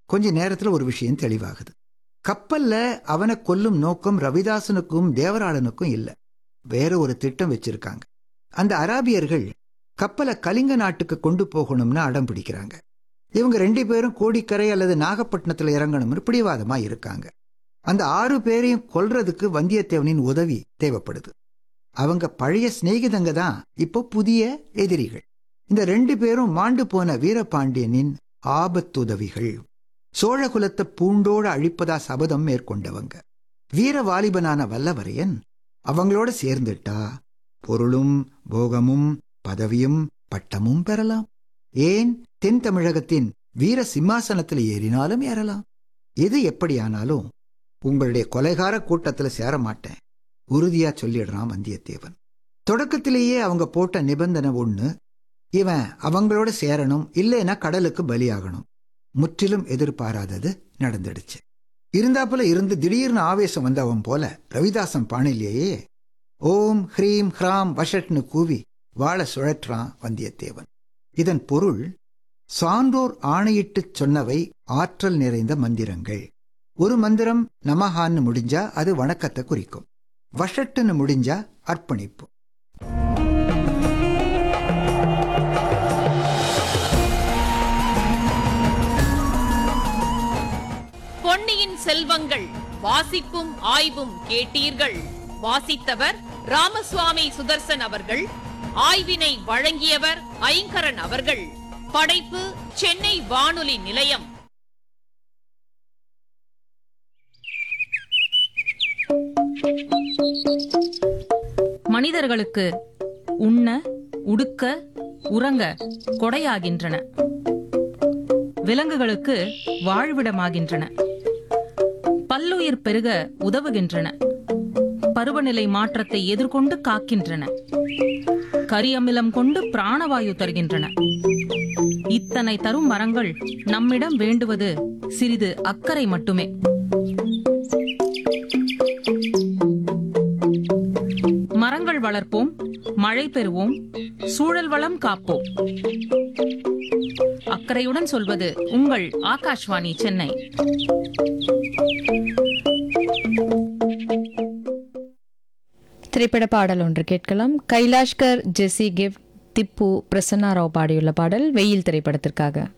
கொஞ்ச நேரத்துல ஒரு விஷயம் தெளிவாகுது கப்பல்ல அவனை கொல்லும் நோக்கம் ரவிதாசனுக்கும் தேவராளனுக்கும் இல்ல வேற ஒரு திட்டம் வச்சிருக்காங்க அந்த அராபியர்கள் கப்பலை கலிங்க நாட்டுக்கு கொண்டு போகணும்னு அடம் பிடிக்கிறாங்க இவங்க ரெண்டு பேரும் கோடிக்கரை அல்லது நாகப்பட்டினத்துல இறங்கணும்னு பிடிவாதமா இருக்காங்க அந்த ஆறு பேரையும் கொல்றதுக்கு வந்தியத்தேவனின் உதவி தேவைப்படுது அவங்க பழைய சிநேகிதங்க தான் இப்போ புதிய எதிரிகள் இந்த ரெண்டு பேரும் மாண்டு போன வீரபாண்டியனின் ஆபத்துதவிகள் சோழகுலத்தை பூண்டோடு அழிப்பதா சபதம் மேற்கொண்டவங்க வீரவாலிபனான வல்லவரையன் அவங்களோட சேர்ந்துட்டா பொருளும் போகமும் பதவியும் பட்டமும் பெறலாம் ஏன் தென் தமிழகத்தின் வீர சிம்மாசனத்தில் ஏறினாலும் ஏறலாம் எது எப்படியானாலும் உங்களுடைய கொலைகார கூட்டத்துல சேர மாட்டேன் உறுதியா சொல்லிடுறான் வந்தியத்தேவன் தொடக்கத்திலேயே அவங்க போட்ட நிபந்தனை ஒண்ணு இவன் அவங்களோட சேரணும் இல்லைன்னா கடலுக்கு பலியாகணும் முற்றிலும் எதிர்பாராதது நடந்துடுச்சு இருந்தாப்புல இருந்து திடீர்னு ஆவேசம் வந்தவன் போல ரவிதாசன் பாணிலேயே ஓம் ஹ்ரீம் ஹ்ராம் வஷட்னு கூவி வாழ சுழற்றான் வந்தியத்தேவன் இதன் பொருள் சான்றோர் ஆணையிட்டுச் சொன்னவை ஆற்றல் நிறைந்த மந்திரங்கள் ஒரு மந்திரம் நமஹான்னு முடிஞ்சா அது வணக்கத்தை குறிக்கும் வஷட்டுன்னு முடிஞ்சா அர்ப்பணிப்பு பொன்னியின் செல்வங்கள் வாசிப்பும் ஆய்வும் கேட்டீர்கள் வாசித்தவர் ராமசுவாமி சுதர்சன் அவர்கள் ஆய்வினை வழங்கியவர் ஐங்கரன் அவர்கள் படைப்பு சென்னை வானொலி நிலையம் மனிதர்களுக்கு உண்ண உடுக்க உறங்க கொடையாகின்றன விலங்குகளுக்கு வாழ்விடமாகின்றன பல்லுயிர் பெருக உதவுகின்றன பருவநிலை மாற்றத்தை எதிர்கொண்டு காக்கின்றன கரியமிலம் கொண்டு பிராணவாயு தருகின்றன இத்தனை தரும் மரங்கள் நம்மிடம் வேண்டுவது சிறிது அக்கறை மட்டுமே மரங்கள் வளர்ப்போம் மழை பெறுவோம் சூழல் வளம் காப்போம் அக்கறையுடன் சொல்வது உங்கள் ஆகாஷ்வாணி சென்னை திரைப்பட பாடல் ஒன்று கேட்கலாம் கைலாஷ்கர் ஜெஸி கிஃப்ட் திப்பு பிரசன்னா ராவ் பாடியுள்ள பாடல் வெயில் திரைப்படத்திற்காக